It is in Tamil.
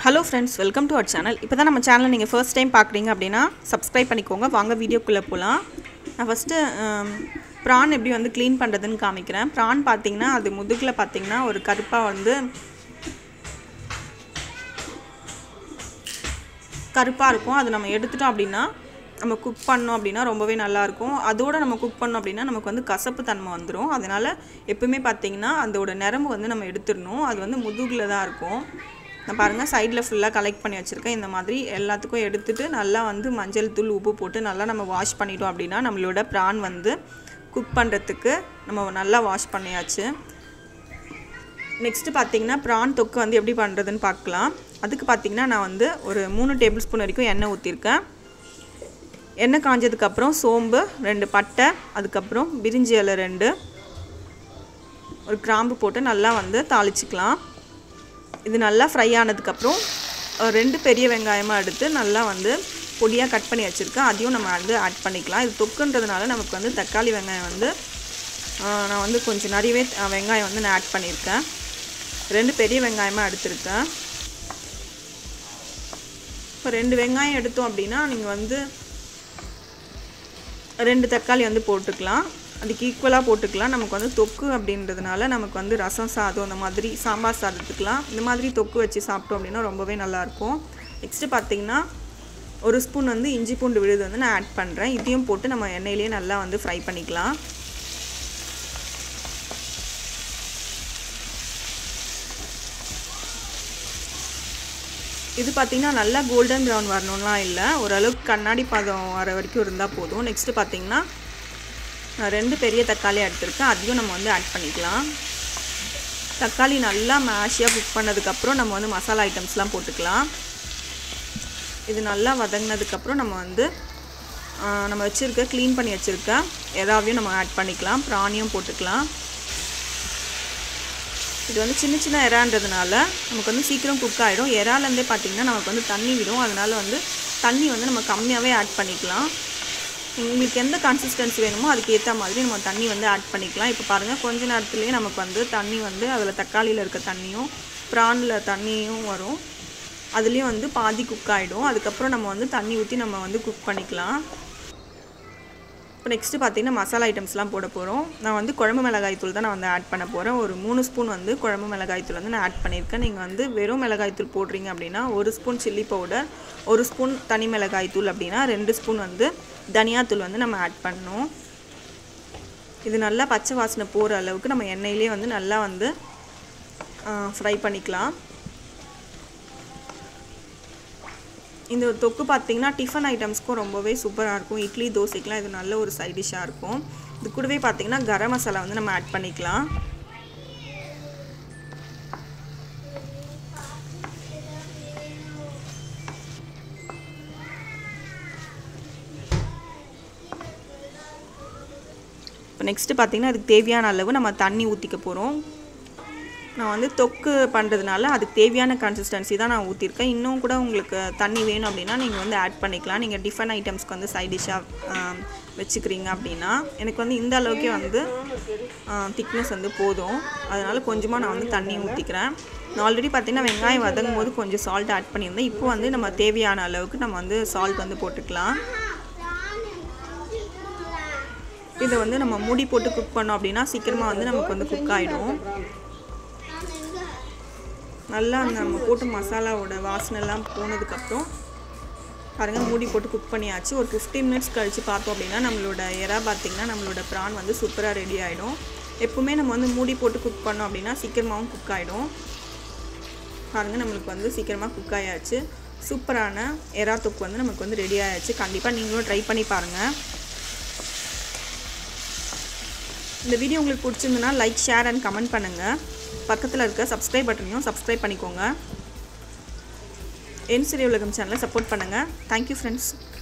hello friends welcome to our channel இப்போ தான் நம்ம சேனலை நீங்கள் ஃபர்ஸ்ட் டைம் பார்க்குறீங்க அப்படின்னா சப்ஸ்கிரைப் பண்ணிக்கோங்க வாங்க வீடியோக்குள்ளே போகலாம் நான் ஃபஸ்ட்டு ப்ரான் எப்படி வந்து க்ளீன் பண்ணுறதுன்னு காமிக்கிறேன் ப்ரான் பார்த்தீங்கன்னா அது முதுகில் பார்த்தீங்கன்னா ஒரு கருப்பாக வந்து கருப்பாக இருக்கும் அது நம்ம எடுத்துட்டோம் அப்படின்னா நம்ம குக் பண்ணோம் அப்படின்னா ரொம்பவே நல்லாயிருக்கும் அதோடு நம்ம குக் பண்ணோம் அப்படின்னா நமக்கு வந்து கசப்பு தன்மை வந்துடும் அதனால் எப்பவுமே பார்த்தீங்கன்னா அதோட நிறமு வந்து நம்ம எடுத்துடணும் அது வந்து முதுகில் தான் இருக்கும் நான் பாருங்கள் சைடில் ஃபுல்லாக கலெக்ட் பண்ணி வச்சுருக்கேன் இந்த மாதிரி எல்லாத்துக்கும் எடுத்துட்டு நல்லா வந்து மஞ்சள் தூள் உப்பு போட்டு நல்லா நம்ம வாஷ் பண்ணிட்டோம் அப்படின்னா நம்மளோட ப்ரான் வந்து குக் பண்ணுறதுக்கு நம்ம நல்லா வாஷ் பண்ணியாச்சு நெக்ஸ்ட்டு பார்த்தீங்கன்னா ப்ரான் தொக்கு வந்து எப்படி பண்ணுறதுன்னு பார்க்கலாம் அதுக்கு பார்த்தீங்கன்னா நான் வந்து ஒரு மூணு டேபிள் ஸ்பூன் வரைக்கும் எண்ணெய் ஊற்றிருக்கேன் எண்ணெய் காஞ்சதுக்கப்புறம் சோம்பு ரெண்டு பட்டை அதுக்கப்புறம் பிரிஞ்சி இலை ரெண்டு ஒரு கிராம்பு போட்டு நல்லா வந்து தாளிச்சிக்கலாம் இது நல்லா ஃப்ரை ஆனதுக்கப்புறம் ரெண்டு பெரிய வெங்காயமாக எடுத்து நல்லா வந்து பொடியாக கட் பண்ணி வச்சுருக்கேன் அதையும் நம்ம வந்து ஆட் பண்ணிக்கலாம் இது தொக்குன்றதுனால நமக்கு வந்து தக்காளி வெங்காயம் வந்து நான் வந்து கொஞ்சம் நிறையவே வெங்காயம் வந்து நான் ஆட் பண்ணியிருக்கேன் ரெண்டு பெரிய வெங்காயமாக எடுத்திருக்கேன் இப்போ ரெண்டு வெங்காயம் எடுத்தோம் அப்படின்னா நீங்கள் வந்து ரெண்டு தக்காளி வந்து போட்டுக்கலாம் அதுக்கு ஈக்குவலாக போட்டுக்கலாம் நமக்கு வந்து தொக்கு அப்படின்றதுனால நமக்கு வந்து ரசம் சாதம் இந்த மாதிரி சாம்பார் சாதத்துக்கெலாம் இந்த மாதிரி தொக்கு வச்சு சாப்பிட்டோம் அப்படின்னா ரொம்பவே நல்லாயிருக்கும் நெக்ஸ்ட்டு பார்த்திங்கன்னா ஒரு ஸ்பூன் வந்து இஞ்சி பூண்டு விழுது வந்து நான் ஆட் பண்ணுறேன் இதையும் போட்டு நம்ம எண்ணெயிலே நல்லா வந்து ஃப்ரை பண்ணிக்கலாம் இது பார்த்திங்கன்னா நல்லா கோல்டன் ப்ரௌன் வரணும்லாம் இல்லை ஓரளவுக்கு கண்ணாடி பதம் வர வரைக்கும் இருந்தால் போதும் நெக்ஸ்ட்டு பார்த்திங்கன்னா நான் ரெண்டு பெரிய தக்காளி எடுத்திருக்கேன் அதையும் நம்ம வந்து ஆட் பண்ணிக்கலாம் தக்காளி நல்லா மேஷியாக குக் பண்ணதுக்கப்புறம் நம்ம வந்து மசாலா ஐட்டம்ஸ்லாம் போட்டுக்கலாம் இது நல்லா வதங்கினதுக்கப்புறம் நம்ம வந்து நம்ம வச்சுருக்க க்ளீன் பண்ணி வச்சுருக்க எதாவையும் நம்ம ஆட் பண்ணிக்கலாம் ப்ரானியும் போட்டுக்கலாம் இது வந்து சின்ன சின்ன எறான்றதுனால நமக்கு வந்து சீக்கிரம் குக் ஆகிடும் எறாலேருந்தே பார்த்திங்கன்னா நமக்கு வந்து தண்ணி விடும் அதனால் வந்து தண்ணி வந்து நம்ம கம்மியாகவே ஆட் பண்ணிக்கலாம் உங்களுக்கு எந்த கன்சிஸ்டன்சி வேணுமோ அதுக்கு ஏற்ற மாதிரி நம்ம தண்ணி வந்து ஆட் பண்ணிக்கலாம் இப்போ பாருங்கள் கொஞ்ச நேரத்துலேயே நமக்கு வந்து தண்ணி வந்து அதில் தக்காளியில் இருக்க தண்ணியும் ப்ரானில் தண்ணியும் வரும் அதுலேயும் வந்து பாதி குக் ஆகிடும் அதுக்கப்புறம் நம்ம வந்து தண்ணி ஊற்றி நம்ம வந்து குக் பண்ணிக்கலாம் இப்போ நெக்ஸ்ட்டு பார்த்தீங்கன்னா மசாலா ஐட்டம்ஸ்லாம் போட போகிறோம் நான் வந்து குழம்பு மிளகாய் தூள் தான் நான் வந்து ஆட் பண்ண போகிறேன் ஒரு மூணு ஸ்பூன் வந்து குழம்பு மிளகாய் தூள் வந்து நான் ஆட் பண்ணியிருக்கேன் நீங்கள் வந்து வெறும் மிளகாய் தூள் போடுறீங்க அப்படின்னா ஒரு ஸ்பூன் சில்லி பவுடர் ஒரு ஸ்பூன் தனி மிளகாய் தூள் அப்படின்னா ரெண்டு ஸ்பூன் வந்து தனியாத்தூள் வந்து நம்ம ஆட் பண்ணணும் இது நல்லா பச்சை வாசனை போகிற அளவுக்கு நம்ம எண்ணெயிலே வந்து நல்லா வந்து ஃப்ரை பண்ணிக்கலாம் இந்த தொக்கு பார்த்திங்கன்னா டிஃபன் ஐட்டம்ஸ்க்கும் ரொம்பவே சூப்பராக இருக்கும் இட்லி தோசைக்கெலாம் இது நல்ல ஒரு சைட் டிஷ்ஷாக இருக்கும் இது கூடவே பார்த்திங்கன்னா கரம் மசாலா வந்து நம்ம ஆட் பண்ணிக்கலாம் இப்போ நெக்ஸ்ட்டு பார்த்திங்கன்னா அதுக்கு தேவையான அளவு நம்ம தண்ணி ஊற்றிக்க போகிறோம் நான் வந்து தொக்கு பண்ணுறதுனால அதுக்கு தேவையான கன்சிஸ்டன்சி தான் நான் ஊற்றிருக்கேன் இன்னும் கூட உங்களுக்கு தண்ணி வேணும் அப்படின்னா நீங்கள் வந்து ஆட் பண்ணிக்கலாம் நீங்கள் டிஃபன் ஐட்டம்ஸ்க்கு வந்து சைட் டிஷ்ஷாக வச்சுக்கிறீங்க அப்படின்னா எனக்கு வந்து இந்த அளவுக்கே வந்து திக்னஸ் வந்து போதும் அதனால் கொஞ்சமாக நான் வந்து தண்ணி ஊற்றிக்கிறேன் நான் ஆல்ரெடி பார்த்திங்கன்னா வெங்காயம் வதங்கும் போது கொஞ்சம் சால்ட் ஆட் பண்ணியிருந்தேன் இப்போ வந்து நம்ம தேவையான அளவுக்கு நம்ம வந்து சால்ட் வந்து போட்டுக்கலாம் இதை வந்து நம்ம மூடி போட்டு குக் பண்ணோம் அப்படின்னா சீக்கிரமாக வந்து நமக்கு வந்து குக் ஆகிடும் நல்லா அந்த நம்ம போட்டு மசாலாவோட வாசனைலாம் போனதுக்கப்புறம் பாருங்கள் மூடி போட்டு குக் பண்ணியாச்சு ஒரு ஃபிஃப்டீன் மினிட்ஸ் கழித்து பார்த்தோம் அப்படின்னா நம்மளோட எறா பார்த்திங்கன்னா நம்மளோட ப்ரான் வந்து சூப்பராக ரெடி ஆகிடும் எப்போவுமே நம்ம வந்து மூடி போட்டு குக் பண்ணோம் அப்படின்னா சீக்கிரமாகவும் குக் ஆகிடும் பாருங்கள் நம்மளுக்கு வந்து சீக்கிரமாக குக் ஆயாச்சு சூப்பரான எறா தொக்கு வந்து நமக்கு வந்து ரெடி ஆயாச்சு கண்டிப்பாக நீங்களும் ட்ரை பண்ணி பாருங்கள் இந்த வீடியோ உங்களுக்கு பிடிச்சிருந்துன்னா லைக் ஷேர் அண்ட் கமெண்ட் பண்ணுங்கள் பக்கத்தில் இருக்க சப்ஸ்கிரைப் பட்டனையும் சப்ஸ்கிரைப் பண்ணிக்கோங்க என் சிறிய உலகம் சேனலை சப்போர்ட் பண்ணுங்கள் தேங்க்யூ ஃப்ரெண்ட்ஸ்